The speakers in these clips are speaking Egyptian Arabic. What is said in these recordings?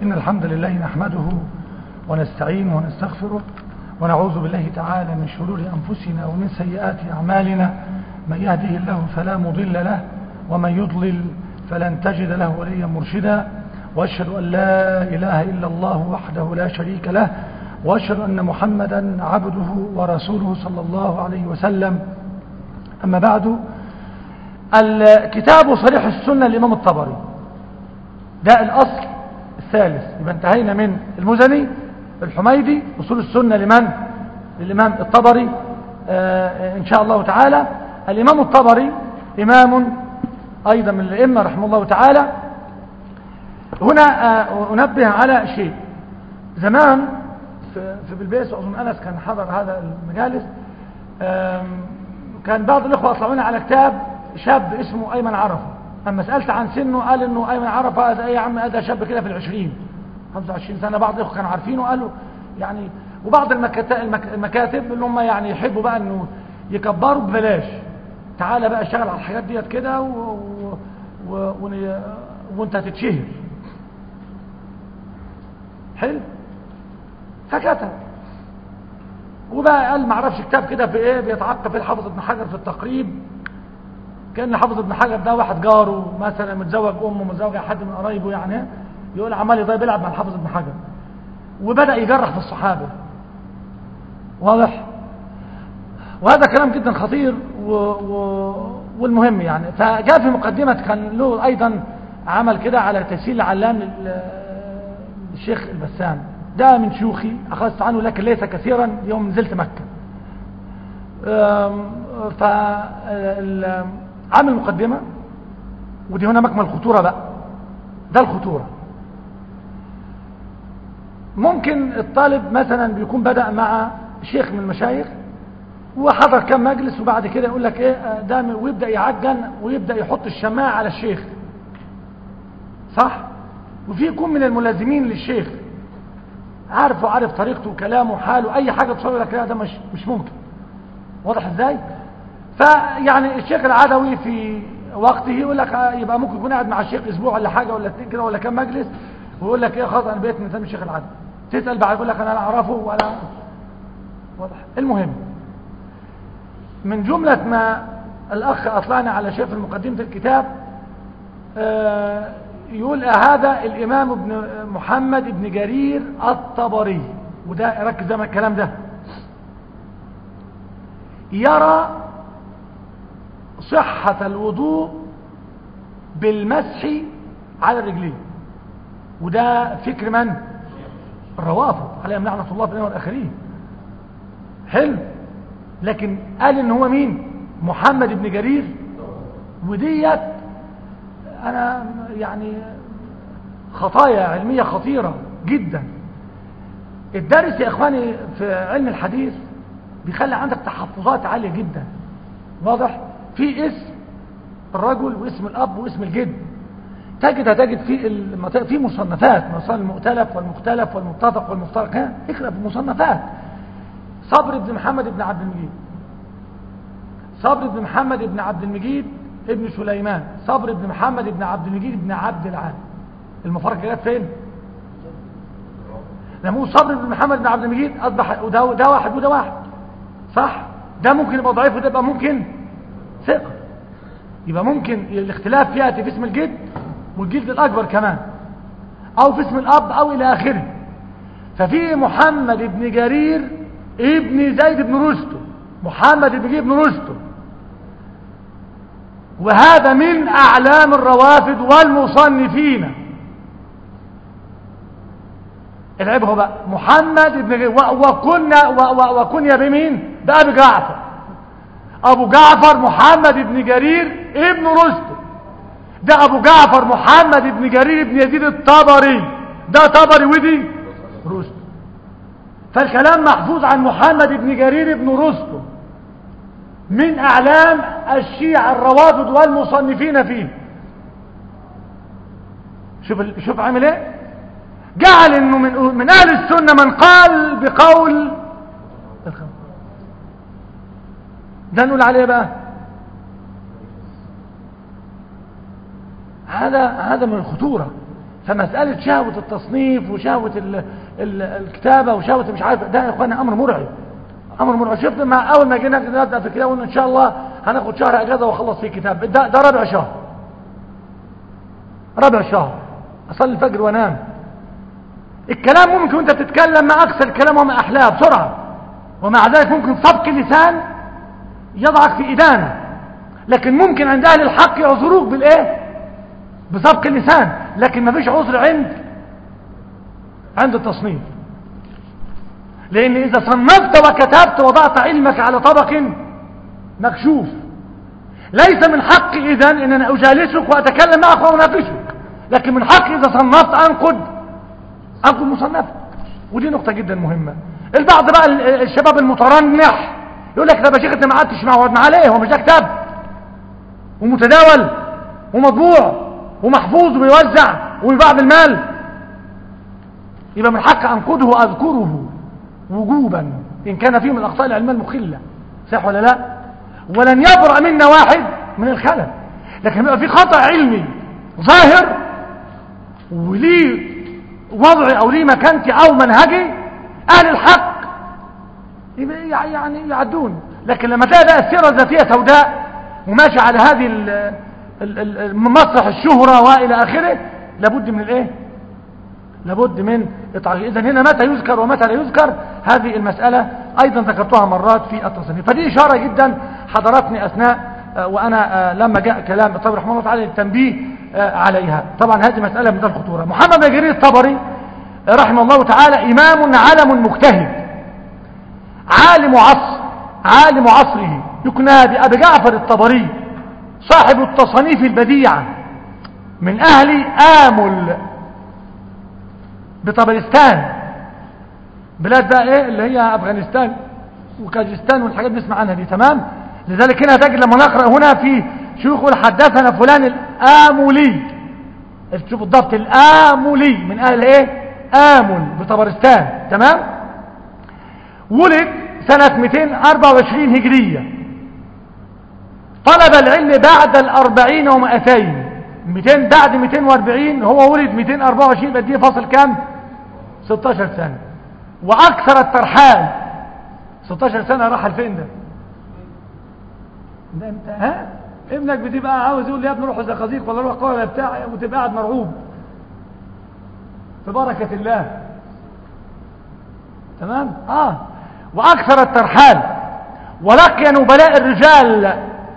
إن الحمد لله نحمده ونستعينه ونستغفره ونعوذ بالله تعالى من شرور أنفسنا ومن سيئات أعمالنا من يهده الله فلا مضل له ومن يضلل فلن تجد له وليا مرشدا وأشهد أن لا إله إلا الله وحده لا شريك له وأشهد أن محمدا عبده ورسوله صلى الله عليه وسلم أما بعد الكتاب صريح السنة الإمام الطبري ده الأصل الثالث يبقى انتهينا من المزني الحميدي أصول السنة لمن للإمام الطبري آه إن شاء الله تعالى الإمام الطبري إمام أيضا من الأئمة رحمه الله تعالى هنا آه أنبه على شيء زمان في, في بلبيس وأظن أنس كان حضر هذا المجالس كان بعض الإخوة أطلعون على كتاب شاب اسمه أيمن عرفة أما سألت عن سنه قال إنه أيمن عرفة هذا إيه يا عم هذا شاب كده في العشرين 25 سنة بعض الإخوة كانوا عارفينه قالوا يعني وبعض المكاتب اللي هم يعني يحبوا بقى إنه يكبروا ببلاش تعالى بقى اشتغل على الحاجات ديت كده و... و... و... وانت هتتشهر حلو فكتب وبقى قال ما اعرفش كتاب كده في ايه بيتعقب في الحافظ ابن حجر في التقريب كان حافظ ابن حجر ده واحد جاره مثلا متزوج امه متزوج حد من قرايبه يعني يقول عمال يضيب يلعب مع الحافظ ابن حجر وبدا يجرح في الصحابه واضح وهذا كلام جدا خطير و... و... والمهم يعني فجاء في مقدمة كان له أيضا عمل كده على تسهيل العلام للشيخ البسام ده من شيوخي أخذت عنه لكن ليس كثيرا يوم نزلت مكة فعمل مقدمة ودي هنا مكمل الخطورة بقى ده الخطورة ممكن الطالب مثلا بيكون بدأ مع شيخ من المشايخ وحضر كم مجلس وبعد كده يقول لك ايه ده ويبدا يعجن ويبدا يحط الشماعه على الشيخ صح وفي يكون من الملازمين للشيخ عارف وعارف طريقته وكلامه وحاله اي حاجه تصور لك لا ده مش مش ممكن واضح ازاي فيعني الشيخ العدوي في وقته يقول لك يبقى ممكن يكون قاعد مع الشيخ اسبوع ولا حاجه ولا اتنين كده ولا كام مجلس ويقول لك ايه خلاص انا بقيت من الشيخ العدوي تسال بعد يقول لك انا لا اعرفه ولا واضح المهم من جملة ما الأخ أطلعنا على شيء في مقدمة الكتاب يقول هذا الإمام ابن محمد ابن جرير الطبري وده ركز ده الكلام ده يرى صحة الوضوء بالمسح على الرجلين وده فكر من الروافض عليهم لعنة الله في الأول والآخرين حلو لكن قال ان هو مين محمد بن جرير وديت انا يعني خطايا علمية خطيرة جدا الدرس يا اخواني في علم الحديث بيخلي عندك تحفظات عالية جدا واضح في اسم الرجل واسم الاب واسم الجد تجد هتجد في في مصنفات مثلا المؤتلف والمختلف والمتفق والمفترق ها اقرا في المصنفات صبر بن محمد بن عبد المجيد صبر بن محمد بن عبد المجيد ابن سليمان صبر بن محمد بن عبد المجيد بن عبد العال المفارقه جت فين لما صبر بن محمد بن عبد المجيد اصبح وده ده واحد وده واحد صح ده ممكن يبقى ضعيف وده يبقى ممكن ثقه يبقى ممكن الاختلاف ياتي في اسم الجد والجلد الاكبر كمان او في اسم الاب او الى اخره ففي محمد بن جرير ابن زيد بن رستم محمد بن ابن رستم وهذا من أعلام الروافد والمصنفين العيب هو بقى محمد بن وكنا وكنيا بمين بأبي جعفر أبو جعفر محمد بن جرير ابن رستم ده أبو جعفر محمد بن جرير بن يزيد الطبري ده طبري ودي رستم فالكلام محفوظ عن محمد بن جرير بن رستم من أعلام الشيعة الروافض والمصنفين فيه شوف شوف عامل ايه جعل انه من من اهل السنه من قال بقول ده نقول عليه بقى هذا هذا من الخطوره فمسألة شهوة التصنيف وشهوة ال ال الكتابة وشهوة مش عارف ده يا اخوانا امر مرعب امر مرعب شفت مع اول ما جينا نبدا في الكتاب قلنا ان شاء الله هناخد شهر اجازه واخلص فيه كتاب ده, ده ربع شهر ربع شهر اصلي الفجر وانام الكلام ممكن وانت بتتكلم ما اكثر الكلام وما احلاه بسرعه ومع ذلك ممكن سبق اللسان يضعك في ادانه لكن ممكن عند اهل الحق يعذروك بالايه بسبق اللسان لكن ما فيش عذر عند عند التصنيف لان اذا صنفت وكتبت وضعت علمك على طبق مكشوف ليس من حقي اذا ان انا اجالسك واتكلم معك واناقشك لكن من حقي اذا صنفت انقد انقد مصنفك ودي نقطة جدا مهمة البعض بقى الشباب المترنح يقول لك طب يا شيخ انت ما قعدتش مع مع ليه هو مش ده كتاب ومتداول ومطبوع ومحفوظ وبيوزع وبيباع بالمال يبقى من حق انقده واذكره وجوبا ان كان فيه من الاخطاء العلميه المخله صح ولا لا ولن يبرأ منا واحد من الخلل لكن يبقى في خطأ علمي ظاهر وليه وضعي او ليه مكانتي او منهجي اهل الحق يبقى يعني يعدون لكن لما تلاقي ده السيره الذاتيه سوداء وماشي على هذه المسرح الشهرة والى اخره لابد من الايه لابد من اطعام اذا هنا متى يذكر ومتى لا يذكر هذه المسألة ايضا ذكرتها مرات في التصنيف فدي اشارة جدا حضرتني اثناء وانا لما جاء كلام الطبري رحمه الله تعالى للتنبيه عليها طبعا هذه مسألة من الخطورة محمد بن جرير الطبري رحمه الله تعالى امام علم مجتهد عالم عصر عالم عصره يكنى بأبي جعفر الطبري صاحب التصانيف البديعة من أهل آمل بطبرستان بلاد بقى ايه اللي هي افغانستان وكاجستان والحاجات دي نسمع عنها دي تمام لذلك هنا تجد لما نقرا هنا في شيوخ يقول حدثنا فلان الامولي شوفوا الضبط الامولي من اهل ايه امل بطبرستان تمام ولد سنة 224 هجرية طلب العلم بعد الأربعين ومئتين 200 بعد 240 هو ولد 224 بديه فاصل كام 16 سنة وأكثر الترحال 16 سنة راح لفين ده ده انت ها ابنك بتبقى عاوز يقول لي يا ابني روح زقازيق ولا روح قرية بتاع وتبقى قاعد مرعوب في بركة الله تمام اه واكثر الترحال ولقي نبلاء الرجال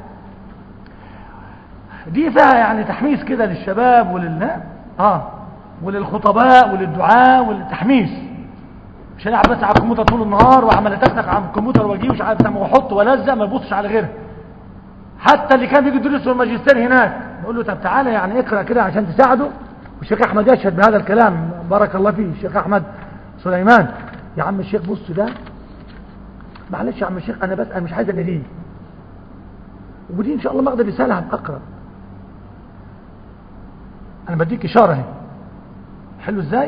دي فيها يعني تحميس كده للشباب ولل اه وللخطباء وللدعاء وللتحميس مش انا بس على الكمبيوتر طول النهار وعمال تخنق على الكمبيوتر واجي مش عارف واحط والزق ما يبصش على غيرها حتى اللي كان بيجي يدرس الماجستير هناك نقول له طب تعالى يعني اقرا كده عشان تساعده والشيخ احمد يشهد بهذا الكلام بارك الله فيه الشيخ احمد سليمان يا عم الشيخ بص ده معلش يا عم الشيخ انا بس انا مش عايز اناديه ودي ان شاء الله ما اقدر رساله هبقى اقرا انا بديك اشاره اهي حلو ازاي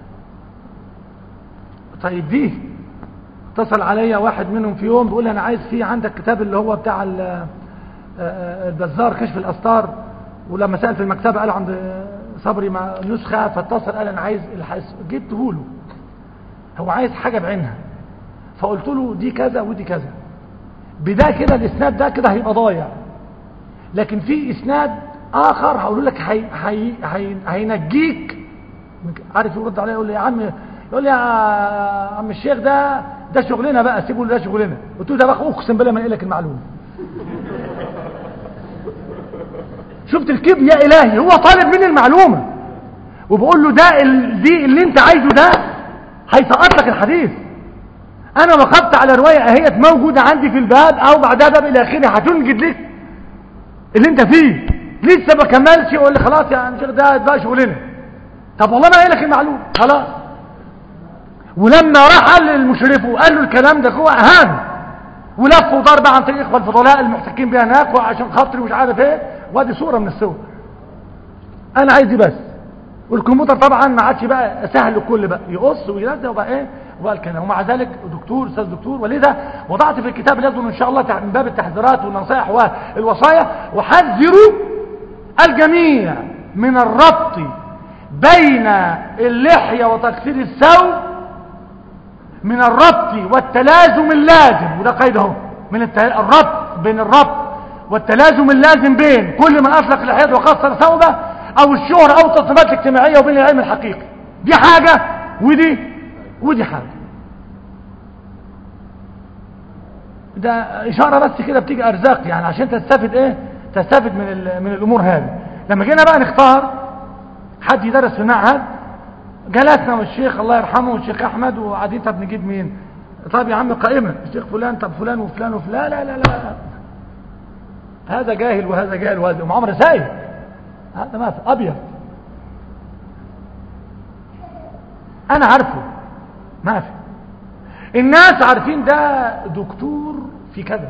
طيب دي اتصل عليا واحد منهم في يوم بيقول لي انا عايز فيه عندك كتاب اللي هو بتاع البزار كشف الاستار ولما سال في المكتبه قال عند صبري مع نسخه فاتصل قال انا عايز جبته له هو عايز حاجه بعينها فقلت له دي كذا ودي كذا بدا كده الاسناد ده كده هيبقى ضايع لكن في اسناد اخر هقول لك هي هي هي هينجيك عارف يرد عليا يقول لي يا عم يقول لي يا عم الشيخ ده ده شغلنا بقى سيبوا ده شغلنا قلت له ده بقى اقسم بالله ما لك المعلومه شفت الكبر يا الهي هو طالب مني المعلومه وبقول له ده ال... دي اللي انت عايزه ده هيسقط لك الحديث انا وقفت على روايه اهيت موجوده عندي في الباب او بعدها باب الى اخره هتنجد لك اللي انت فيه لسه ما كملش يقول لي خلاص يا عم شيخ ده بقى شغلنا طب والله ما لك المعلومه خلاص ولما راح قال للمشرف وقال له الكلام ده هو اهان ولف وضرب عن طريق اخوه الفضلاء المحتكين بها هناك وعشان خاطري مش عارف ايه وادي صوره من الصور انا عايز دي بس والكمبيوتر طبعا ما عادش بقى سهل الكل بقى يقص وينزل وبقى ايه وبقى الكلام ومع ذلك دكتور استاذ دكتور ولذا وضعت في الكتاب اللي ان شاء الله من باب التحذيرات والنصائح والوصايا وحذروا الجميع من الربط بين اللحية وتقصير الثوب من الربط والتلازم اللازم وده قيد اهو من التل... الربط بين الربط والتلازم اللازم بين كل من اطلق لحيته وقصر ثوبه او الشهرة او التصنيفات الاجتماعية وبين العلم الحقيقي دي حاجة ودي ودي حاجة ده اشارة بس كده بتيجي ارزاق يعني عشان تستفد ايه تستفد من ال... من الامور هذه لما جينا بقى نختار حد يدرس في المعهد جلسنا والشيخ الله يرحمه والشيخ احمد وقاعدين طب نجيب مين طب يا عم قائمة الشيخ فلان طب فلان وفلان وفلان لا لا لا, لا. هذا جاهل وهذا جاهل وهذا ومعهم رسائل هذا ما في ابيض انا عارفه ما في الناس عارفين ده دكتور في كذا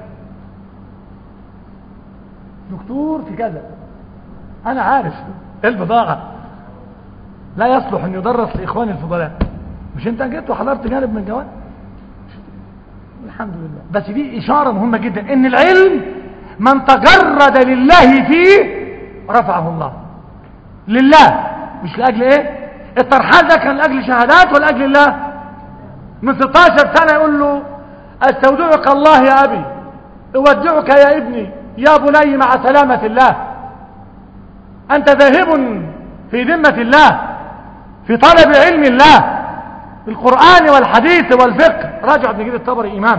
دكتور في كذا انا عارف ايه البضاعة لا يصلح ان يدرس لاخواني الفضلاء مش انت جيت وحضرت جانب من جوانب الحمد لله بس دي اشارة مهمة جدا ان العلم من تجرد لله فيه رفعه الله لله مش لاجل ايه الترحال ده كان لاجل شهادات ولا لاجل الله من 16 سنة يقول له استودعك الله يا ابي اودعك يا ابني يا بني مع سلامة الله انت ذاهب في ذمة الله في طلب علم الله القرآن والحديث والفقه راجع ابن جرير الطبري إمام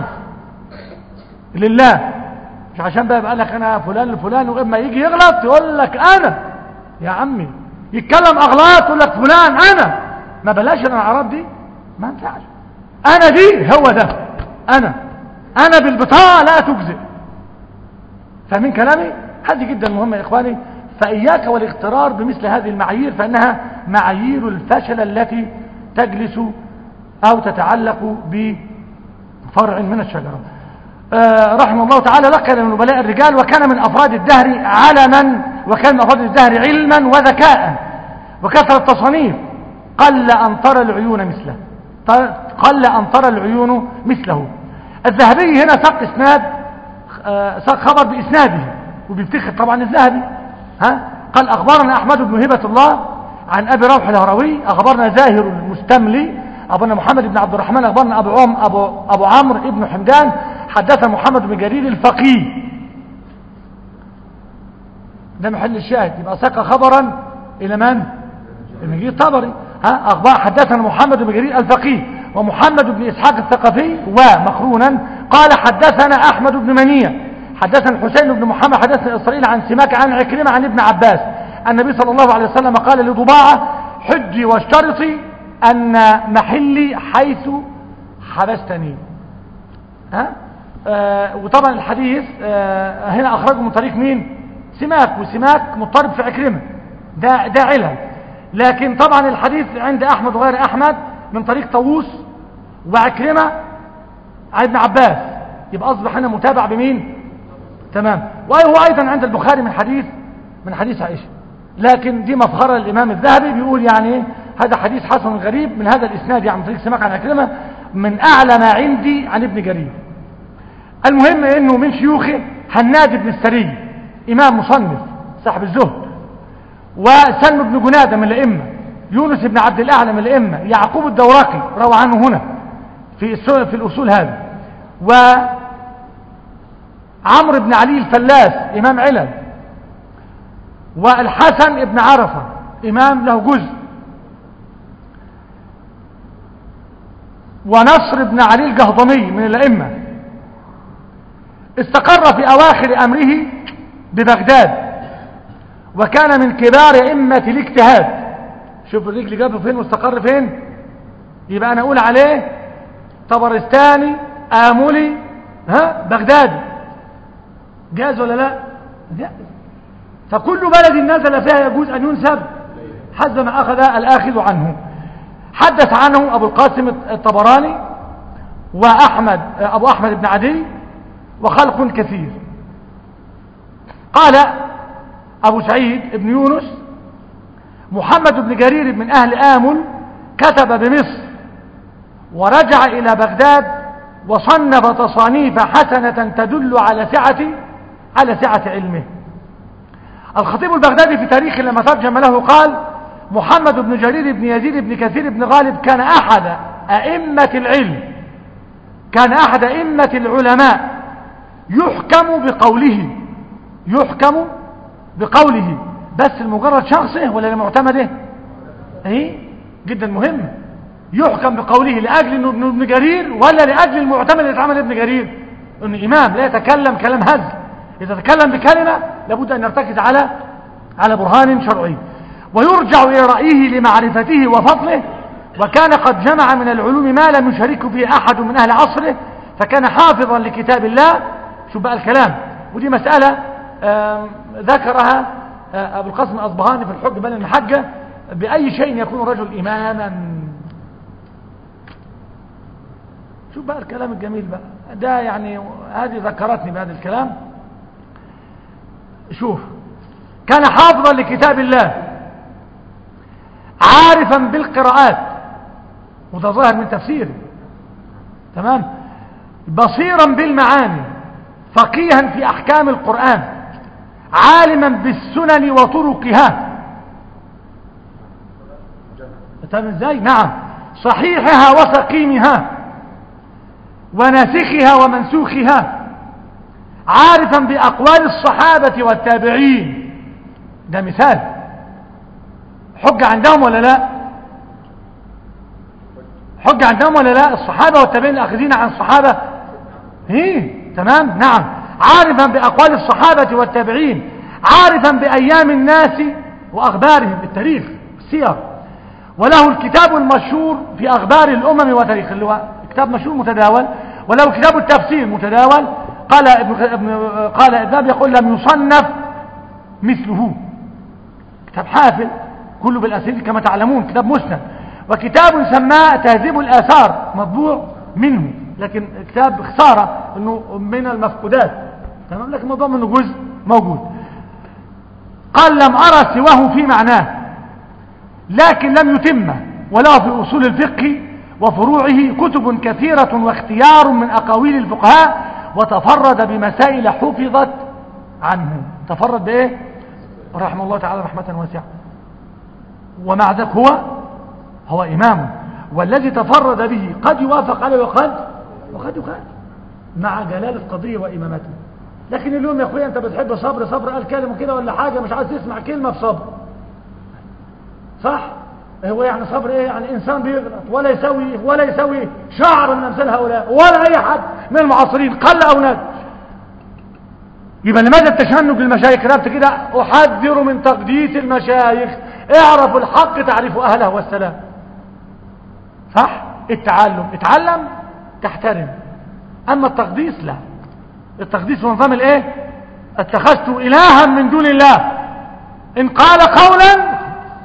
لله مش عشان بقى يبقى لك أنا فلان لفلان وإما يجي يغلط يقول لك أنا يا عمي يتكلم أغلاط يقول لك فلان أنا ما بلاش الأعراض دي ما ينفعش أنا دي هو ده أنا أنا بالبطاقة لا تجزئ فاهمين كلامي؟ هذه جدا مهمة يا إخواني فإياك والاغترار بمثل هذه المعايير فإنها معايير الفشل التي تجلس أو تتعلق بفرع من الشجرة آه رحمه الله تعالى لقى من نبلاء الرجال وكان من أفراد الدهر علما وكان من أفراد الدهر علما وذكاء وكثرة تصانيف قل أن ترى العيون مثله قل أن ترى العيون مثله الذهبي هنا ساق إسناد آه ساق خبر بإسناده وبيفتخر طبعا الذهبي ها قال أخبرنا أحمد بن هبة الله عن أبي روح الهروي أخبرنا زاهر المستملي أبونا محمد بن عبد الرحمن أخبرنا أبو, عم أبو, أبو عمرو بن حمدان حدث محمد بن جرير الفقيه ده محل الشاهد يبقى ساق خبرا إلى من؟ ابن جرير الطبري ها أخبار حدثنا محمد بن جرير الفقيه ومحمد بن إسحاق الثقفي ومقرونا قال حدثنا أحمد بن منية حدثنا الحسين بن محمد حدثنا إسرائيل عن سماك عن عكرمة عن ابن عباس النبي صلى الله عليه وسلم قال لضباعة حجي واشترطي أن محلي حيث حبستني ها؟ آه وطبعا الحديث آه هنا أخرجه من طريق مين سماك وسماك مضطرب في عكرمة ده, ده علم لكن طبعا الحديث عند أحمد وغير أحمد من طريق طاووس وعكرمة عن ابن عباس يبقى أصبح هنا متابع بمين تمام وهو أيضا عند البخاري من حديث من حديث عائشة لكن دي مفخرة الإمام الذهبي بيقول يعني هذا حديث حسن غريب من هذا الإسناد يعني طريق سماك عن عكرمة من أعلى ما عندي عن ابن جرير المهم إنه من شيوخه هناد بن السري إمام مصنف صاحب الزهد وسلم بن جنادة من الأئمة يونس بن عبد الأعلى من الأئمة يعقوب الدورقي روى عنه هنا في في الأصول هذه و عمرو بن علي الفلاس إمام علل والحسن بن عرفة إمام له جزء ونصر بن علي الجهضمي من الأئمة استقر في أواخر أمره ببغداد وكان من كبار أئمة الاجتهاد شوف الرجل جابه فين واستقر فين يبقى أنا أقول عليه طبرستاني آملي ها بغدادي جاز ولا لا جاز فكل بلد نزل فيها يجوز أن ينسب حسب ما أخذ الآخذ عنه حدث عنه أبو القاسم الطبراني وأحمد أبو أحمد بن عدي وخلق كثير قال أبو سعيد بن يونس محمد بن جرير من أهل آمل كتب بمصر ورجع إلى بغداد وصنف تصانيف حسنة تدل على سعة على سعة علمه الخطيب البغدادي في تاريخه لما ترجم له قال محمد بن جرير بن يزيد بن كثير بن غالب كان أحد أئمة العلم كان أحد أئمة العلماء يحكم بقوله يحكم بقوله بس لمجرد شخصه ولا لمعتمده ايه جدا مهم يحكم بقوله لأجل انه ابن ابن جرير ولا لأجل المعتمد اللي اتعمل ابن جرير انه امام لا يتكلم كلام هز اذا تكلم بكلمة لابد ان يرتكز على على برهان شرعي ويرجع الى رأيه لمعرفته وفضله وكان قد جمع من العلوم ما لم يشاركه فيه احد من اهل عصره فكان حافظا لكتاب الله شوف بقى الكلام ودي مسألة آم، ذكرها آه، ابو القاسم الاصبهاني في الحج بين المحجة بأي شيء يكون الرجل إماما شوف بقى الكلام الجميل بقى ده يعني هذه ذكرتني بهذا الكلام شوف كان حافظا لكتاب الله عارفا بالقراءات وده ظاهر من تفسيره تمام بصيرا بالمعاني فقيها في أحكام القرآن عالما بالسنن وطرقها تمام ازاي نعم صحيحها وسقيمها وناسخها ومنسوخها عارفا بأقوال الصحابة والتابعين ده مثال حجة عندهم ولا لا حجة عندهم ولا لا الصحابة والتابعين الأخذين عن الصحابة ايه تمام نعم عارفا بأقوال الصحابة والتابعين عارفا بأيام الناس وأخبارهم التاريخ السير وله الكتاب المشهور في أخبار الأمم وتاريخ اللي هو كتاب مشهور متداول وله كتاب التفسير متداول قال ابن ابن قال ابن يقول لم يصنف مثله كتاب حافل كله بالأسئلة كما تعلمون كتاب مسند وكتاب سماه تهذيب الآثار مطبوع منه لكن كتاب خسارة انه من المفقودات تمام لكن موضوع منه جزء موجود قال لم أرى سواه في معناه لكن لم يتم وله في أصول الفقه وفروعه كتب كثيرة واختيار من أقاويل الفقهاء وتفرد بمسائل حفظت عنه تفرد بإيه رحمه الله تعالى رحمة واسعة ومع ذلك هو هو إمام والذي تفرد به قد يوافق عليه وقد وقد يخالف مع جلال القضية وإمامته لكن اليوم يا أخويا أنت بتحب صبر صبر قال كلمة كده ولا حاجة مش عايز تسمع كلمة في صبر صح هو يعني صبر ايه يعني انسان بيغلط ولا يسوي ولا يسوي شعر من امثال هؤلاء ولا اي حد من المعاصرين قل او ناد يبقى لماذا التشنج للمشايخ كتبت كده احذر من تقديس المشايخ اعرفوا الحق تعرفوا اهله والسلام صح التعلم اتعلم تحترم اما التقديس لا التقديس هو نظام الايه اتخذت الها من دون الله ان قال قولا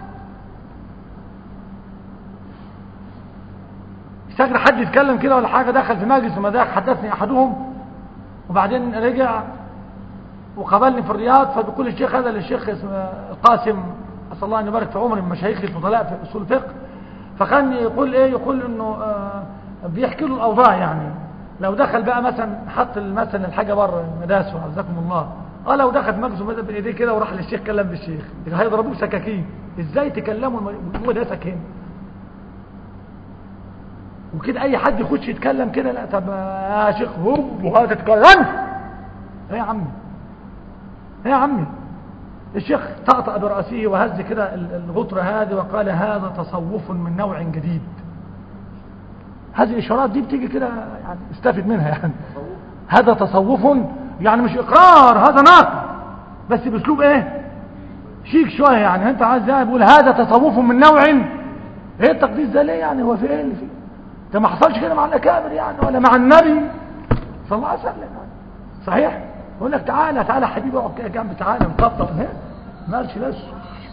استجر حد يتكلم كده ولا حاجة دخل في مجلس ومداخ حدثني أحدهم وبعدين رجع وقابلني في الرياض فبيقول الشيخ هذا للشيخ اسمه القاسم أسأل الله أن يبارك في عمري من مشايخ الفضلاء في أصول الفقه فكان يقول إيه يقول إنه آه بيحكي له الأوضاع يعني لو دخل بقى مثلا حط مثلا الحاجة بره المداس عزكم الله اه لو دخل في مجلس ومدى بايديه كده وراح للشيخ كلم بالشيخ هيضربوه سكاكين ازاي تكلموا مداسك هنا وكده اي حد يخش يتكلم كده لا طب يا شيخ هوب وهذا تتكلم ايه يا عمي ايه يا عمي الشيخ طقطق برأسه وهز كده الغطرة هذه وقال هذا تصوف من نوع جديد هذه الإشارات دي بتيجي كده يعني استفد منها يعني هذا تصوف يعني مش إقرار هذا ناقل بس باسلوب ايه شيك شوية يعني انت عايز يعني بيقول هذا تصوف من نوع ايه التقديس ده ليه يعني هو في ايه اللي فيه ده ما حصلش كده مع الأكابر يعني ولا مع النبي صلى الله عليه وسلم صحيح يقول لك تعالى تعالى حبيبي اقعد كده جنبي تعالى نطبطب هنا مالش لسه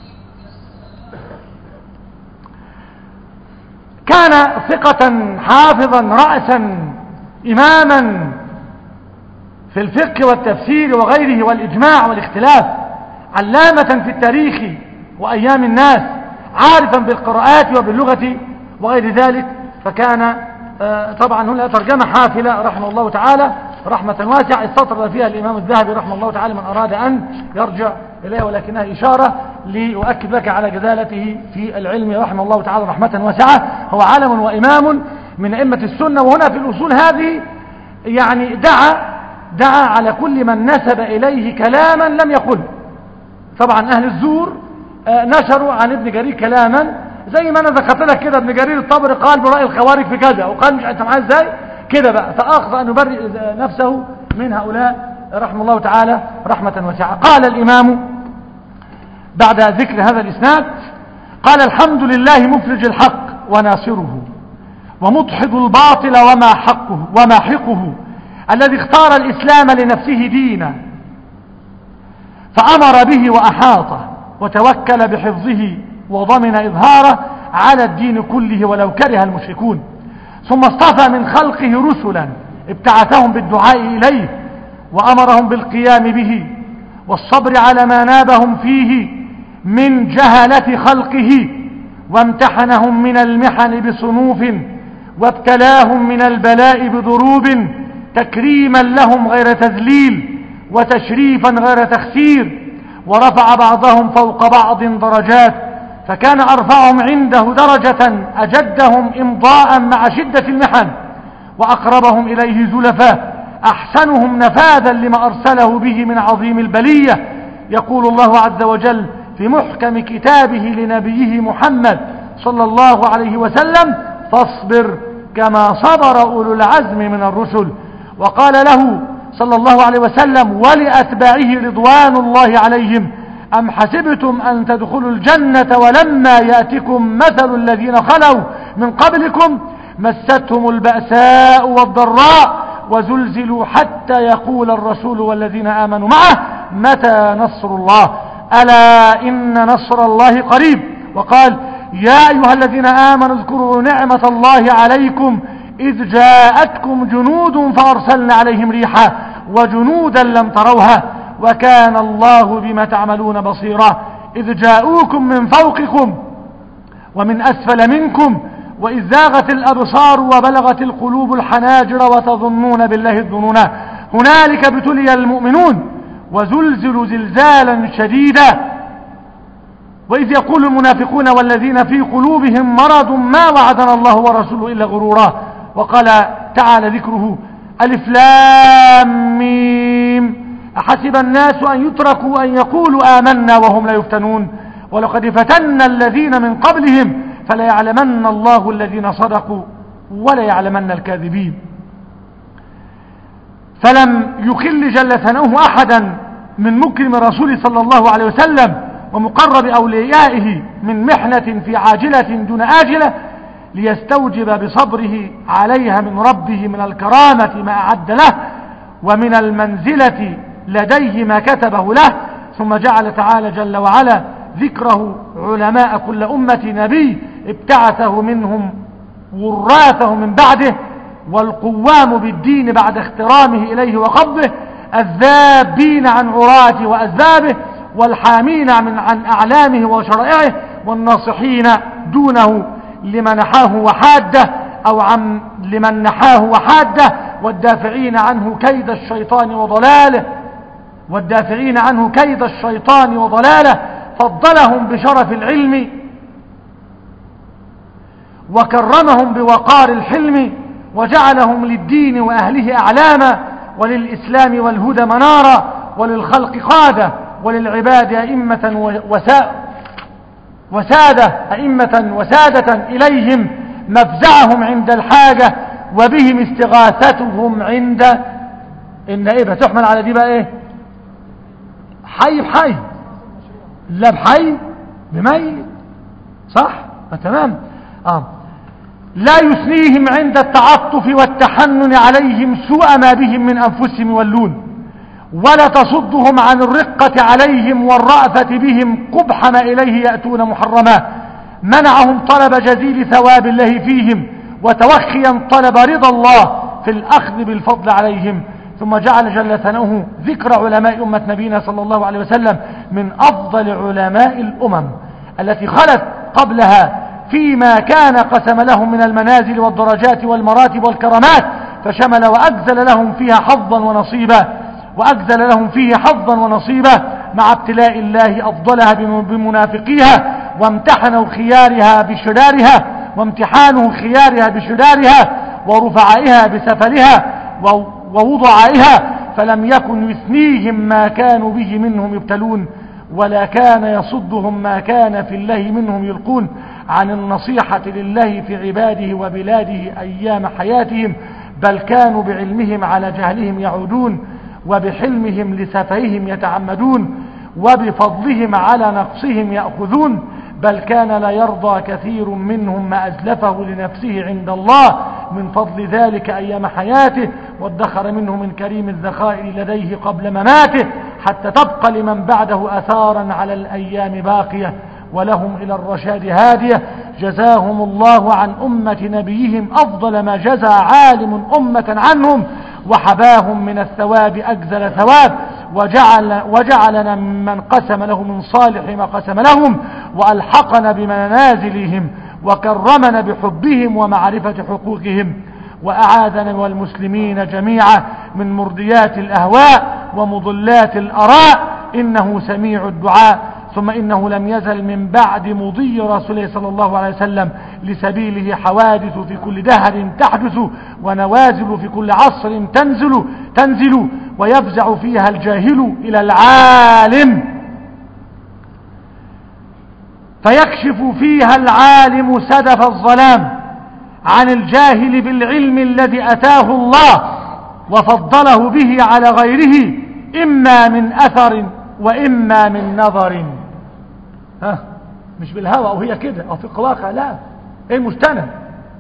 كان ثقة حافظا رأسا إماما في الفقه والتفسير وغيره والإجماع والاختلاف علامة في التاريخ وأيام الناس عارفا بالقراءات وباللغة وغير ذلك فكان طبعا هنا ترجمة حافلة رحمه الله تعالى رحمة واسعة استطرد فيها الإمام الذهبي رحمه الله تعالى من أراد أن يرجع إليه ولكنها إشارة لأؤكد لك على جدالته في العلم رحمه الله تعالى رحمة واسعة هو علم وإمام من أئمة السنة وهنا في الأصول هذه يعني دعا دعا على كل من نسب إليه كلاما لم يقل طبعا أهل الزور آه، نشروا عن ابن جرير كلاما زي ما أنا ذكرت لك كده ابن جرير الطبري قال برأي الخوارج في كذا وقال مش أنت معاه ازاي كده بقى فأخذ أن يبرئ نفسه من هؤلاء رحمه الله تعالى رحمة واسعة قال الإمام بعد ذكر هذا الإسناد قال الحمد لله مفرج الحق وناصره ومدحض الباطل وما حقه وماحقه الذي اختار الإسلام لنفسه دينا فأمر به وأحاطه وتوكل بحفظه وضمن إظهاره على الدين كله ولو كره المشركون ثم اصطفى من خلقه رسلا ابتعثهم بالدعاء إليه وأمرهم بالقيام به والصبر على ما نابهم فيه من جهلة خلقه وامتحنهم من المحن بصنوف وابتلاهم من البلاء بضروب تكريما لهم غير تذليل وتشريفا غير تخسير ورفع بعضهم فوق بعض درجات فكان أرفعهم عنده درجة أجدهم إمضاء مع شدة المحن وأقربهم إليه زلفا أحسنهم نفاذا لما أرسله به من عظيم البلية يقول الله عز وجل في محكم كتابه لنبيه محمد صلى الله عليه وسلم فاصبر كما صبر أولو العزم من الرسل وقال له صلى الله عليه وسلم ولأتباعه رضوان الله عليهم أم حسبتم أن تدخلوا الجنة ولما يأتكم مثل الذين خلوا من قبلكم مستهم البأساء والضراء وزلزلوا حتى يقول الرسول والذين آمنوا معه متى نصر الله ألا إن نصر الله قريب وقال يا أيها الذين آمنوا اذكروا نعمة الله عليكم إذ جاءتكم جنود فأرسلنا عليهم ريحا وجنودا لم تروها وكان الله بما تعملون بصيرا إذ جاءوكم من فوقكم ومن أسفل منكم وإذ زاغت الأبصار وبلغت القلوب الحناجر وتظنون بالله الظنونا هنالك ابتلي المؤمنون وزلزلوا زلزالا شديدا وإذ يقول المنافقون والذين في قلوبهم مرض ما وعدنا الله ورسوله إلا غرورا وقال تعالى ذكره ألف لام ميم أحسب الناس أن يتركوا أن يقولوا آمنا وهم لا يفتنون ولقد فتنا الذين من قبلهم فلا يعلمن الله الذين صدقوا ولا يعلمن الكاذبين فلم يخل جل ثناؤه أحدا من مكرم الرسول صلى الله عليه وسلم ومقرب أوليائه من محنة في عاجلة دون آجلة ليستوجب بصبره عليها من ربه من الكرامة ما أعد له ومن المنزلة لديه ما كتبه له ثم جعل تعالى جل وعلا ذكره علماء كل أمة نبي ابتعثه منهم وراثه من بعده والقوام بالدين بعد اخترامه إليه وقبضه الذابين عن عراته وأسبابه والحامين من عن أعلامه وشرائعه والناصحين دونه لمن نحاه وحاده أو عن لمن نحاه وحاده والدافعين عنه كيد الشيطان وضلاله والدافعين عنه كيد الشيطان وضلاله فضلهم بشرف العلم وكرمهم بوقار الحلم وجعلهم للدين وأهله أعلاما وللإسلام والهدى منارا وللخلق قادة وللعباد أئمة وساء وسادة أئمة وسادة إليهم مفزعهم عند الحاجة وبهم استغاثتهم عند إن إيه بتحمل على دي بقى إيه حي بحي لا بحي بميت صح تمام آه. لا يثنيهم عند التعطف والتحنن عليهم سوء ما بهم من أنفسهم يولون ولا تصدهم عن الرقة عليهم والرأفة بهم قبح ما إليه يأتون محرما منعهم طلب جزيل ثواب الله فيهم وتوخيا طلب رضا الله في الأخذ بالفضل عليهم ثم جعل جل ثناؤه ذكر علماء أمة نبينا صلى الله عليه وسلم من أفضل علماء الأمم التي خلت قبلها فيما كان قسم لهم من المنازل والدرجات والمراتب والكرامات فشمل وأجزل لهم فيها حظا ونصيبا وأجزل لهم فيه حظا ونصيبا مع ابتلاء الله أفضلها بمنافقيها وامتحنوا خيارها بشرارها وامتحانه خيارها بشرارها ورفعائها بسفلها ووضعائها فلم يكن يثنيهم ما كانوا به منهم يبتلون ولا كان يصدهم ما كان في الله منهم يلقون عن النصيحة لله في عباده وبلاده أيام حياتهم بل كانوا بعلمهم على جهلهم يعودون وبحلمهم لسفههم يتعمدون وبفضلهم على نقصهم يأخذون بل كان لا يرضى كثير منهم ما أزلفه لنفسه عند الله من فضل ذلك أيام حياته وادخر منه من كريم الذخائر لديه قبل مماته حتى تبقى لمن بعده أثارا على الأيام باقية ولهم إلى الرشاد هادية جزاهم الله عن أمة نبيهم أفضل ما جزى عالم أمة عنهم وحباهم من الثواب أجزل ثواب وجعل وجعلنا ممن قسم له من صالح ما قسم لهم وألحقنا بمنازلهم وكرمنا بحبهم ومعرفة حقوقهم وأعاذنا والمسلمين جميعا من مرضيات الأهواء ومضلات الأراء إنه سميع الدعاء ثم إنه لم يزل من بعد مضي رسوله صلى الله عليه وسلم لسبيله حوادث في كل دهر تحدث ونوازل في كل عصر تنزل تنزل ويفزع فيها الجاهل إلى العالم فيكشف فيها العالم سدف الظلام عن الجاهل بالعلم الذي أتاه الله وفضله به على غيره إما من أثر وإما من نظر ها مش بالهوى أو هي كده أو في الواقع لا ايه مستند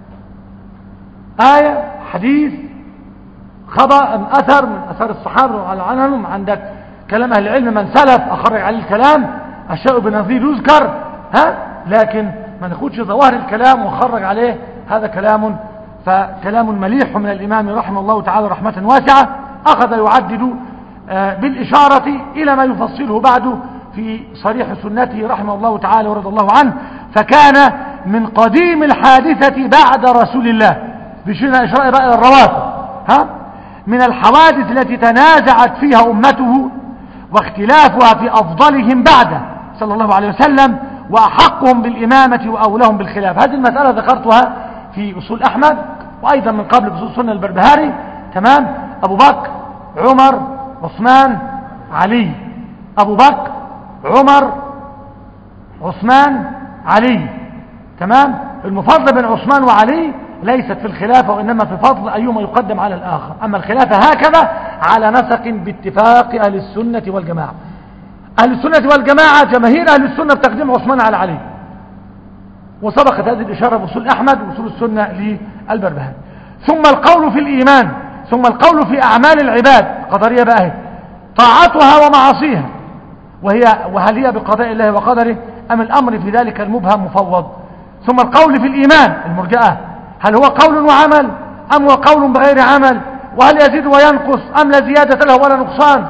آية حديث خبر أثر من أثر الصحابة على عنهم عندك كلام أهل العلم من سلف أخرج عليه الكلام الشيء بنظير يذكر ها لكن ما ناخدش ظواهر الكلام وخرج عليه هذا كلام فكلام مليح من الإمام رحمه الله تعالى رحمة واسعة أخذ يعدد بالإشارة إلى ما يفصله بعد في صريح سنته رحمه الله تعالى ورضي الله عنه فكان من قديم الحادثة بعد رسول الله بشنا إشراء بقى الرواتب ها من الحوادث التي تنازعت فيها أمته واختلافها في أفضلهم بعده صلى الله عليه وسلم وأحقهم بالإمامة وأولهم بالخلاف هذه المسألة ذكرتها في أصول أحمد وأيضا من قبل بأصول سنة البربهاري تمام أبو بكر عمر عثمان علي أبو بكر عمر عثمان علي تمام المفضل بين عثمان وعلي ليست في الخلافة وإنما في فضل أيهما يقدم على الآخر أما الخلافة هكذا على نسق باتفاق أهل السنة والجماعة أهل السنة والجماعة جماهير أهل السنة بتقديم عثمان على علي وسبقت هذه الإشارة بوصول أحمد وصول السنة للبربهاري ثم القول في الإيمان ثم القول في أعمال العباد قدرية بقى طاعتها ومعاصيها وهي وهل هي بقضاء الله وقدره أم الأمر في ذلك المبهم مفوض ثم القول في الإيمان المرجئة هل هو قول وعمل أم هو قول بغير عمل وهل يزيد وينقص أم لا زيادة له ولا نقصان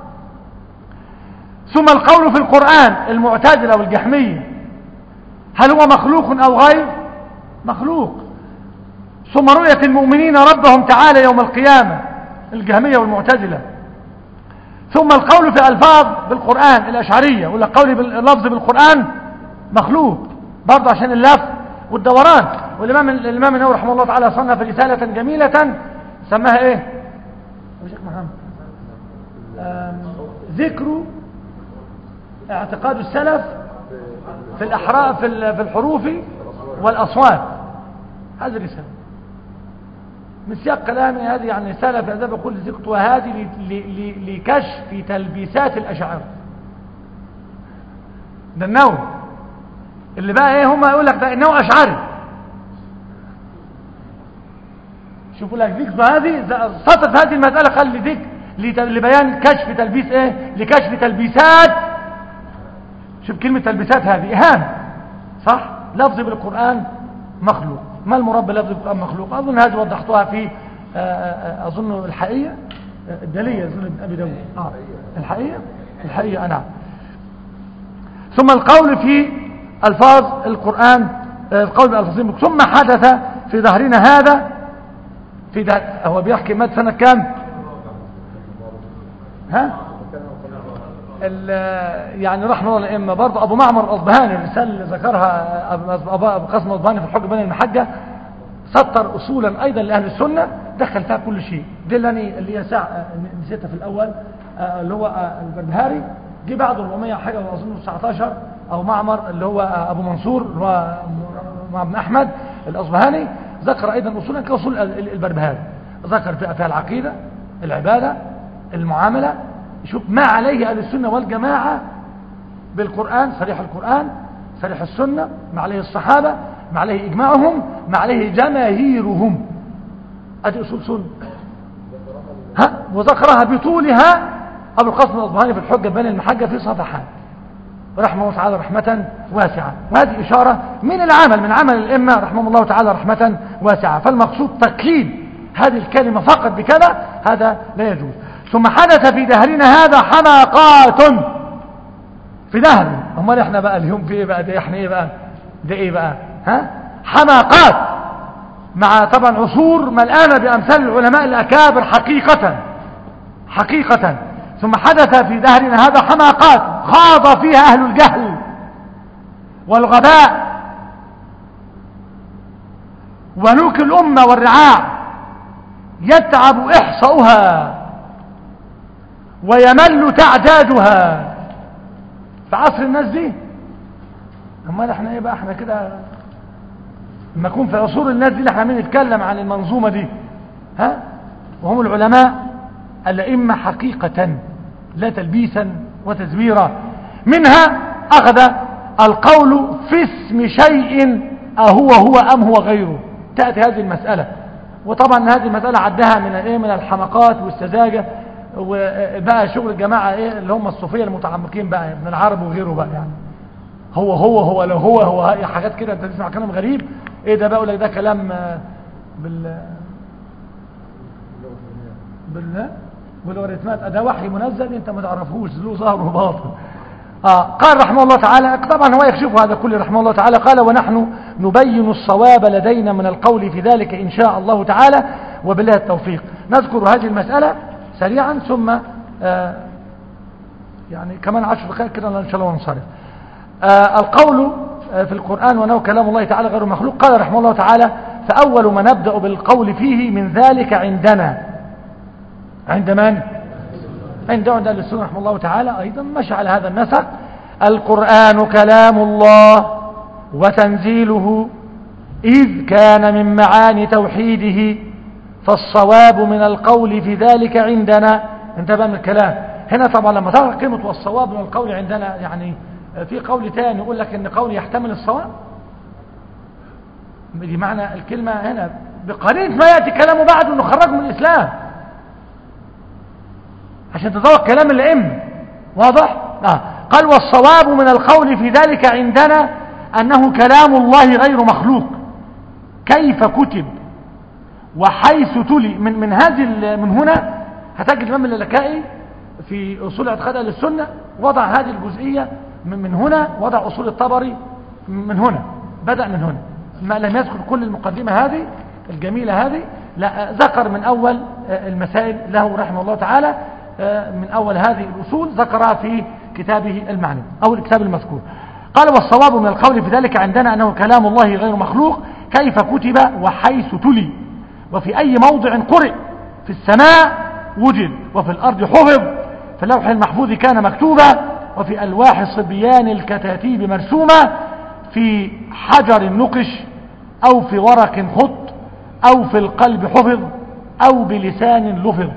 ثم القول في القرآن المعتزلة والجحمية هل هو مخلوق أو غير مخلوق ثم رؤية المؤمنين ربهم تعالى يوم القيامة الجهمية والمعتزلة ثم القول في ألفاظ بالقرآن الأشعرية ولا قول باللفظ بالقرآن مخلوق برضه عشان اللف والدوران والإمام الإمام النووي رحمه الله تعالى صنف رسالة جميلة سماها إيه؟ يا شيخ محمد ذكر اعتقاد السلف في الأحراء في في الحروف والأصوات هذه الرسالة من سياق كلامي هذه يعني رسالة في أداب كل ذكرت وهذه لكشف تلبيسات الأشاعرة ده النووي اللي بقى ايه هم يقول لك ده النووي أشعري شوفوا لك ذكر هذه سطر في هذه المسألة قال لذكر لبيان كشف تلبيس ايه لكشف تلبيسات شوف كلمة تلبيسات هذه إهانة صح لفظ بالقرآن مخلوق ما المراد بلفظ بالقرآن مخلوق أظن هذه وضحتها في أظن الحقيقة الدلية أظن ابن أبي داود آه. الحقيقة الحقيقة نعم ثم القول في ألفاظ القرآن القول بالألفاظ ثم حدث في ظهرنا هذا في ده هو بيحكي مات سنة كام ها ال- يعني رحمه الله الائمه برضه ابو معمر الاصبهاني الرساله اللي ذكرها ابو أبو- ابو قاسم الاصبهاني في الحج بين المحجه سطر اصولا ايضا لاهل السنه دخل فيها كل شيء دي اللي أنا- اللي هي ساعه نسيتها في الاول آه، اللي هو آه، البربهاري جه بعده 400 حاجه اظن 19 او معمر اللي هو آه، ابو منصور اللي هو م- مع ابن احمد الاصبهاني ذكر ايضا اصولا كاصول ال- ال- البربهاري ذكر فيها فيها العقيده العباده المعامله شوف ما عليه اهل السنه والجماعه بالقرآن صريح القرآن صريح السنة ما عليه الصحابة ما عليه إجماعهم ما عليه جماهيرهم أدي أصول سنة ها وذكرها بطولها أبو القاسم الأصبهاني في الحجة بين المحجة في صفحات رحمه الله تعالى رحمة واسعة وهذه إشارة من العمل من عمل الإمة رحمه الله تعالى رحمة واسعة فالمقصود تقييد هذه الكلمة فقط بكذا هذا لا يجوز ثم حدث في دهرنا هذا حماقات في دهر امال احنا بقى اليوم في ايه بقى ده احنا ايه بقى ده ايه بقى ها حماقات مع طبعا عصور ملآنة بأمثال العلماء الأكابر حقيقة حقيقة ثم حدث في دهرنا هذا حماقات خاض فيها أهل الجهل والغباء ونوك الأمة والرعاع يتعب إحصاؤها ويمل تعدادها في عصر الناس دي امال احنا ايه بقى احنا كده لما نكون في عصور الناس دي اللي احنا عمالين نتكلم عن المنظومه دي ها وهم العلماء الائمه حقيقه لا تلبيسا وتزويرا منها اخذ القول في اسم شيء اهو هو ام هو غيره تاتي هذه المساله وطبعا هذه المساله عدها من الايه من الحمقات والسذاجه وبقى شغل الجماعه ايه اللي هم الصوفيه المتعمقين بقى من العرب وغيره بقى يعني هو هو هو لو هو هو هي حاجات كده انت تسمع كلام غريب ايه ده بقى يقول لك ده كلام آه، بال بال بالوريتمات ده وحي منزل انت ما تعرفوش له ظاهر وباطن آه قال رحمه الله تعالى طبعا هو يكشف هذا كله رحمه الله تعالى قال ونحن نبين الصواب لدينا من القول في ذلك إن شاء الله تعالى وبالله التوفيق نذكر هذه المسألة سريعا ثم آه يعني كمان عشر دقائق كده إن شاء الله ونصرف آه القول آه في القرآن وأنه كلام الله تعالى غير مخلوق قال رحمه الله تعالى فأول ما نبدأ بالقول فيه من ذلك عندنا عند من؟ عند عند أهل السنة رحمه الله تعالى أيضا مشى على هذا النسق القرآن كلام الله وتنزيله إذ كان من معاني توحيده فالصواب من القول في ذلك عندنا انتبه من الكلام هنا طبعا لما ترى كلمة والصواب من القول عندنا يعني في قول تاني يقول لك ان قول يحتمل الصواب دي معنى الكلمة هنا بقرينة ما يأتي كلامه بعد انه خرجه من الإسلام عشان تذوق كلام الأئمة واضح؟ آه. قال والصواب من القول في ذلك عندنا أنه كلام الله غير مخلوق كيف كتب وحيث تلي من من هذه من هنا هتجد الإمام اللالكائي في أصول اعتقاد أهل السنة وضع هذه الجزئية من, من هنا وضع أصول الطبري من هنا بدأ من هنا ما لم يذكر كل المقدمة هذه الجميلة هذه لا ذكر من أول المسائل له رحمه الله تعالى من أول هذه الأصول ذكرها في كتابه المعني أو الكتاب المذكور قال والصواب من القول في ذلك عندنا أنه كلام الله غير مخلوق كيف كتب وحيث تلي وفي أي موضع قرئ في السماء وجد وفي الأرض حفظ في اللوح المحفوظ كان مكتوبا وفي ألواح الصبيان الكتاتيب مرسومة في حجر نقش أو في ورق خط أو في القلب حفظ أو بلسان لفظ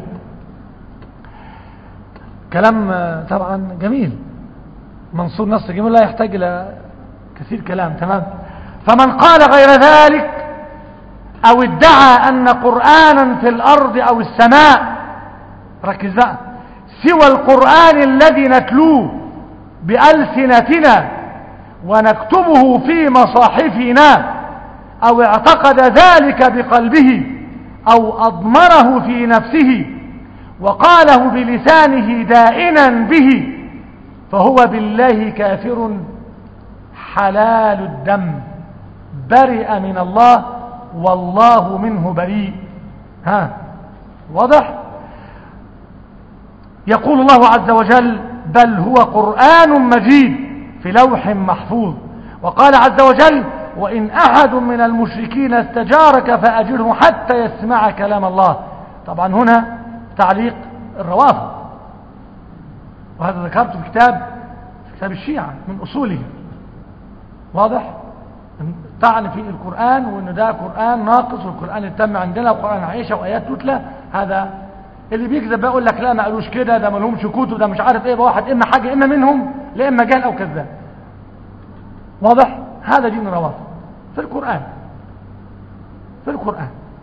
كلام طبعا جميل منصور نصر جميل لا يحتاج إلى كثير كلام تمام فمن قال غير ذلك أو ادعى أن قرآنا في الأرض أو السماء ركز بقى سوى القرآن الذي نتلوه بألسنتنا ونكتبه في مصاحفنا أو اعتقد ذلك بقلبه أو أضمره في نفسه وقاله بلسانه دائنا به فهو بالله كافر حلال الدم برئ من الله والله منه بريء ها واضح يقول الله عز وجل بل هو قرآن مجيد في لوح محفوظ وقال عز وجل وإن أحد من المشركين استجارك فأجره حتى يسمع كلام الله طبعا هنا تعليق الروافض وهذا ذكرته في كتاب في كتاب الشيعة من أصوله واضح طعن في القرآن وأن ده قرآن ناقص والقرآن اللي تم عندنا وقرآن عائشة وآيات تتلى هذا اللي بيكذب بقى يقول لك لا ما قالوش كده ده ما لهمش كتب ده مش عارف ايه بقى واحد اما حاجه اما منهم لا اما جهل او كذاب واضح هذا دين الروافض في القرآن في القرآن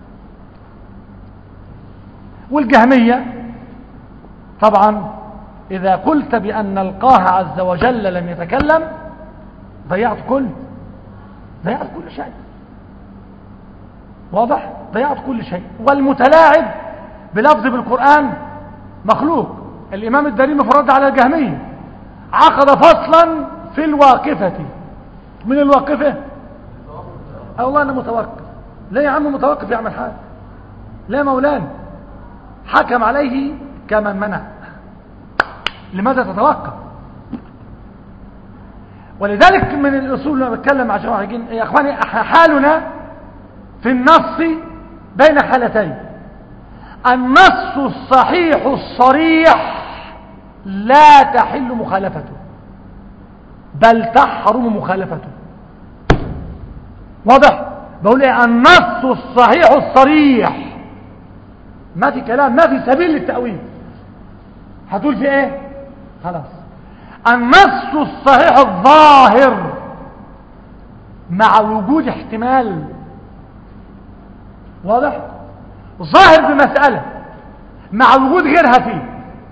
والجهمية طبعا إذا قلت بأن الله عز وجل لم يتكلم ضيعت كل ضيعت كل شيء واضح ضيعت كل شيء والمتلاعب بلفظ بالقرآن مخلوق الإمام الدارمي فرد على الجهمية عقد فصلا في الواقفة من الواقفة والله أنا متوقف لا يا عم متوقف يعمل حاجة لا مولانا حكم عليه كمن منع لماذا تتوقف ولذلك من الأصول اللي أنا بتكلم عشان واحدين يا أخواني حالنا في النص بين حالتين النص الصحيح الصريح لا تحل مخالفته بل تحرم مخالفته واضح بقول ايه النص الصحيح الصريح ما في كلام ما في سبيل للتأويل هتقول في ايه خلاص النص الصحيح الظاهر مع وجود احتمال واضح ظاهر بمسألة مع وجود غيرها فيه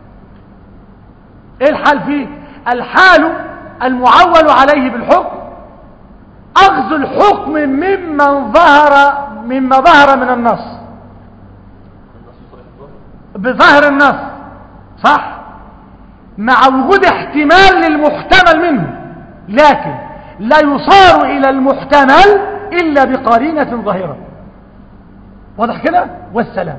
ايه الحال فيه الحال المعول عليه بالحكم اخذ الحكم ممن ظهر مما ظهر من النص بظاهر النص صح مع وجود احتمال للمحتمل منه لكن لا يصار الى المحتمل الا بقرينة ظاهرة واضح كده والسلام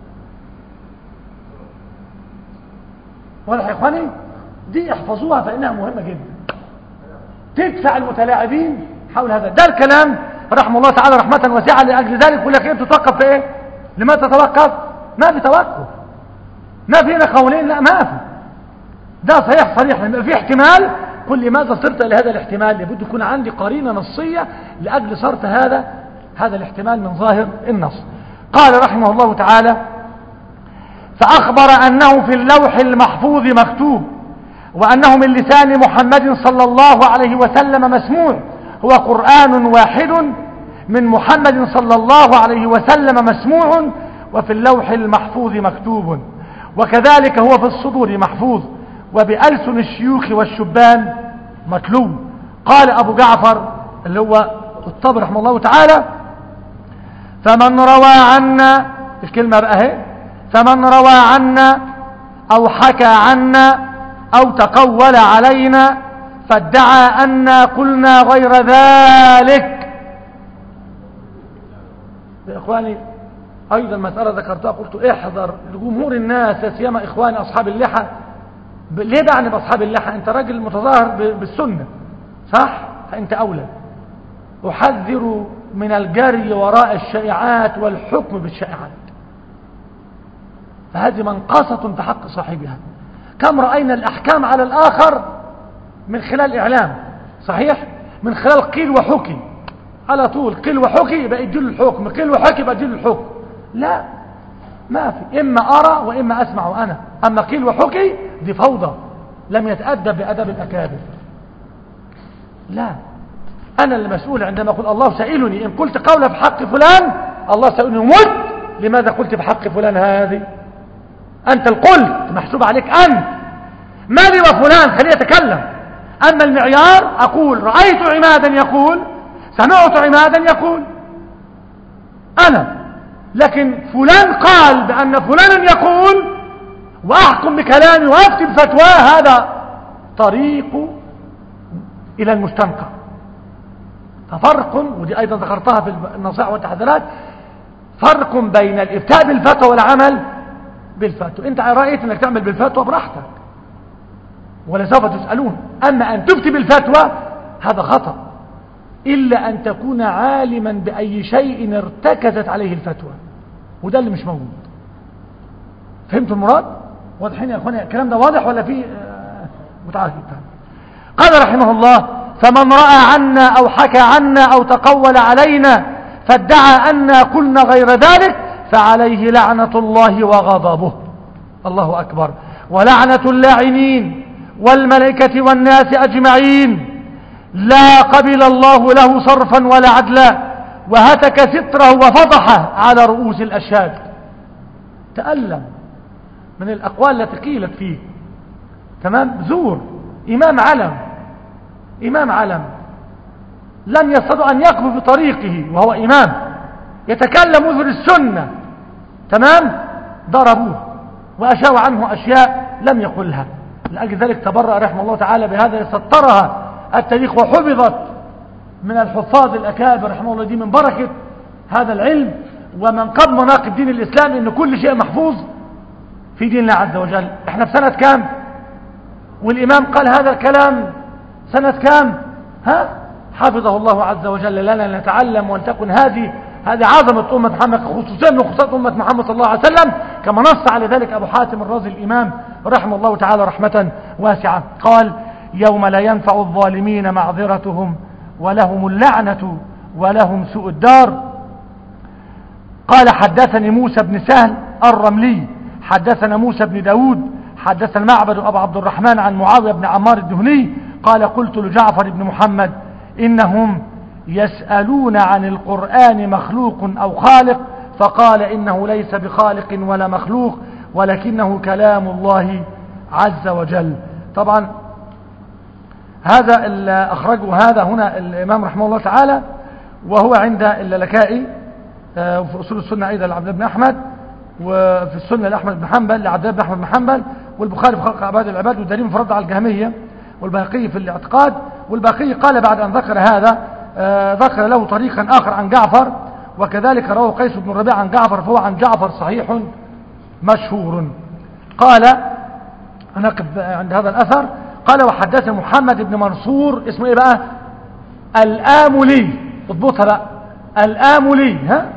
واضح يا اخواني دي احفظوها فانها مهمة جدا تدفع المتلاعبين حول هذا ده الكلام رحمه الله تعالى رحمة واسعة لأجل ذلك يقول لك ايه بتتوقف في ايه لما تتوقف ما في توقف ما في هنا قولين لا ما في ده صحيح صريح لما في احتمال كل ماذا صرت إلى هذا الاحتمال لابد يكون عندي قرينة نصية لأجل صرت هذا هذا الاحتمال من ظاهر النص قال رحمه الله تعالى فأخبر أنه في اللوح المحفوظ مكتوب وأنه من لسان محمد صلى الله عليه وسلم مسموع هو قرآن واحد من محمد صلى الله عليه وسلم مسموع وفي اللوح المحفوظ مكتوب وكذلك هو في الصدور محفوظ وبألسن الشيوخ والشبان متلو قال أبو جعفر اللي هو الطبر رحمه الله تعالى فمن روى عنا الكلمة بقى اهي فمن روى عنا أو حكى عنا أو تقول علينا فادعى أنا قلنا غير ذلك يا إخواني أيضا مسألة ذكرتها قلت احذر لجمهور الناس لا سيما إخواني أصحاب اللحى ليه بعني بأصحاب اللحى أنت راجل متظاهر بالسنة صح فأنت أولى أحذر من الجري وراء الشائعات والحكم بالشائعات فهذه منقصة في حق صاحبها كم رأينا الأحكام على الآخر من خلال إعلام صحيح من خلال قيل وحكي على طول قيل وحكي يبقى يديله الحكم قيل وحكي يبقى يديله الحكم لا ما في إما أرى وإما أسمع أنا أما قيل وحكي دي فوضى لم يتأدب بأدب الأكابر لا أنا المسؤول عندما أقول الله سائلني إن قلت قولا في حق فلان الله سائلني مت لماذا قلت في حق فلان هذه أنت القلت محسوب عليك أنت مالي وفلان خليه يتكلم أما المعيار أقول رأيت عمادا يقول سمعت عمادا يقول أنا لكن فلان قال بأن فلانا يقول وأحكم بكلامي وأفتي بفتواه هذا طريق إلى المستنقع ففرق ودي أيضا ذكرتها في النصائح والتحذيرات فرق بين الإفتاء بالفتوى والعمل بالفتوى أنت رأيت أنك تعمل بالفتوى براحتك ولسوف تسألون أما أن تفتي بالفتوى هذا خطأ إلا أن تكون عالما بأي شيء ارتكزت عليه الفتوى وده اللي مش موجود فهمتوا المراد واضحين يا اخواني الكلام ده واضح ولا في آه، متعاقب قال رحمه الله فمن رأى عنا أو حكى عنا أو تقول علينا فادعى أنا قلنا غير ذلك فعليه لعنة الله وغضبه الله أكبر ولعنة اللاعنين والملائكة والناس أجمعين لا قبل الله له صرفا ولا عدلا وهتك ستره وفضحه على رؤوس الأشهاد تألم من الأقوال التي قيلت فيه تمام زور إمام علم إمام علم لم يستطع أن يقف في طريقه وهو إمام يتكلم وذر السنة تمام ضربوه وأشاوا عنه أشياء لم يقلها لأجل ذلك تبرأ رحمه الله تعالى بهذا سطرها التاريخ وحفظت من الحفاظ الأكابر رحمه الله دي من بركة هذا العلم ومن قبل مناقب دين الإسلام إن كل شيء محفوظ في دين الله عز وجل احنا في سنة كام والإمام قال هذا الكلام سنة كام ها حفظه الله عز وجل لنا نتعلم ولتكن هذه هذه عظمة أمة محمد خصوصا من خصوصات أمة محمد صلى الله عليه وسلم كما نص على ذلك أبو حاتم الرازي الإمام رحمه الله تعالى رحمة واسعة قال يوم لا ينفع الظالمين معذرتهم ولهم اللعنة ولهم سوء الدار قال حدثني موسى بن سهل الرملي حدثنا موسى بن داود حدثنا المعبد أبو عبد الرحمن عن معاوية بن عمار الدهني قال قلت لجعفر بن محمد إنهم يسألون عن القرآن مخلوق أو خالق فقال إنه ليس بخالق ولا مخلوق ولكنه كلام الله عز وجل طبعا هذا اللي أخرجه هذا هنا الإمام رحمه الله تعالى وهو عند اللالكائي آه، وفي أصول السنة أيضا لعبد بن أحمد وفي السنة لأحمد بن حنبل لعبد بن أحمد بن حنبل والبخاري في خلق عباد العباد والدليل فرد على الجهمية والباقي في الاعتقاد والباقي قال بعد أن ذكر هذا آه، ذكر له طريقا آخر عن جعفر وكذلك رواه قيس بن الربيع عن جعفر فهو عن جعفر صحيح مشهور قال هنقف عند هذا الأثر قال وحدث محمد بن منصور اسمه ايه بقى الآملي اضبطها بقى الآملي ها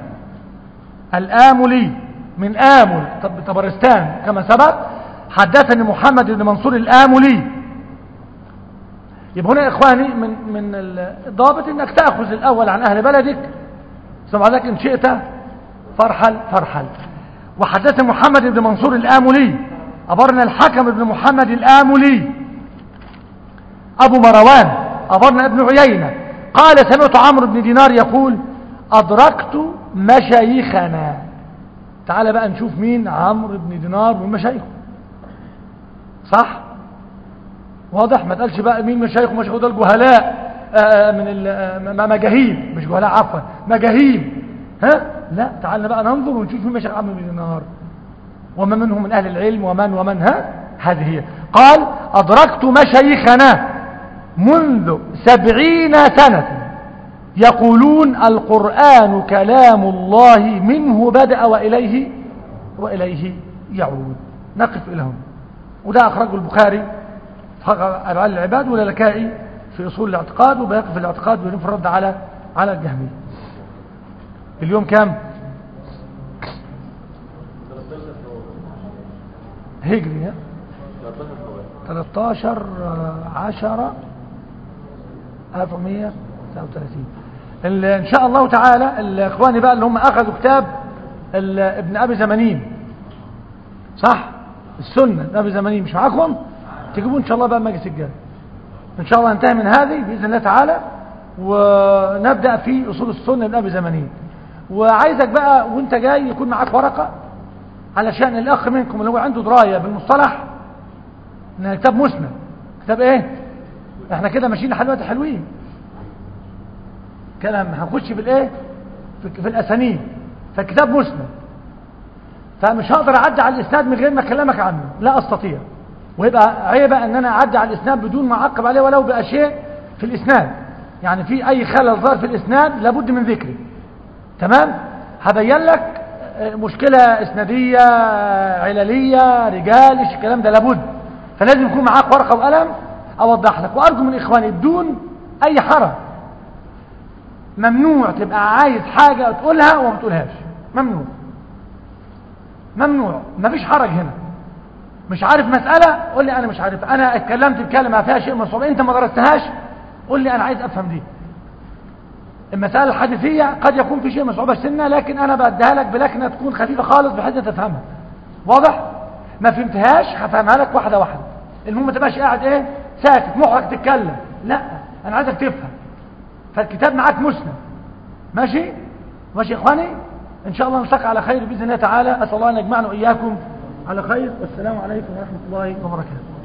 الآملي من آمل طب طبرستان كما سبق حدثني محمد بن منصور الآملي يبقى هنا يا إخواني من من الضابط انك تأخذ الأول عن أهل بلدك ثم بعد ذلك إن شئت فرحل فرحل وحدث محمد بن منصور الآملي أبرنا الحكم بن محمد الآملي أبو مروان أبرنا ابن عيينة قال سمعت عمرو بن دينار يقول أدركت مشايخنا تعال بقى نشوف مين عمرو بن دينار ومشايخه صح واضح ما تقالش بقى مين مشايخه ومشايخه ده الجهلاء آه، من ال- آه، مجاهيل مش جهلاء عفوا مجاهيل ها لا تعالنا بقى ننظر ونشوف مين مشايخ عمرو بن دينار وما منهم من أهل العلم ومن ومن ها هذه هي قال أدركت مشايخنا منذ سبعين سنة يقولون القرآن كلام الله منه بدأ وإليه وإليه يعود نقف إلى هنا وده أخرجه البخاري في أفعال العباد واللكائي في أصول الاعتقاد وبيقف الاعتقاد وينفرد على على الجهمية اليوم كام هجري ها 13 10 1439 ال- ان شاء الله تعالى الاخواني بقى اللي هم اخذوا كتاب ال- ابن ابي زمانين صح السنه ابن ابي زمانين مش معاكم تجيبوا ان شاء الله بقى مجلس الجاي ان شاء الله ننتهي من هذه باذن الله تعالى ونبدا في اصول السنه ابن ابي زمانين وعايزك بقى وانت جاي يكون معاك ورقه علشان الاخ منكم اللي هو عنده درايه بالمصطلح ان كتاب مسند كتاب ايه احنا كده ماشيين لحد دلوقتي حلوين كلام هنخش في الايه في, في الاسانيد فالكتاب مسند فمش هقدر اعدي على الاسناد من غير ما اكلمك عنه لا استطيع ويبقى عيبه ان انا اعدي على الاسناد بدون ما اعقب عليه ولو باشياء في الاسناد يعني في اي خلل ظهر في الاسناد لابد من ذكره تمام هبين لك مشكلة اسنادية عللية رجال إيش الكلام ده لابد فلازم يكون معاك ورقة وقلم أوضح لك وأرجو من إخواني بدون أي حرج ممنوع تبقى عايز حاجة تقولها وما بتقولهاش ممنوع ممنوع مفيش حرج هنا مش عارف مسألة قول لي أنا مش عارف أنا اتكلمت بكلمة فيها شيء من الصعوبة أنت ما درستهاش قول لي أنا عايز أفهم دي المسألة الحديثية قد يكون في شيء من صعوبة سنة لكن أنا بديها لك بلكنة تكون خفيفة خالص بحيث أنت تفهمها واضح؟ ما فهمتهاش هفهمها لك واحدة واحدة المهم ما تبقاش قاعد ايه ساكت مخك تتكلم لا انا عايزك تفهم فالكتاب معاك مسلم ماشي ماشي يا اخواني ان شاء الله نلتقي على خير باذن الله تعالى اسال الله ان يجمعنا واياكم على خير والسلام عليكم ورحمه الله وبركاته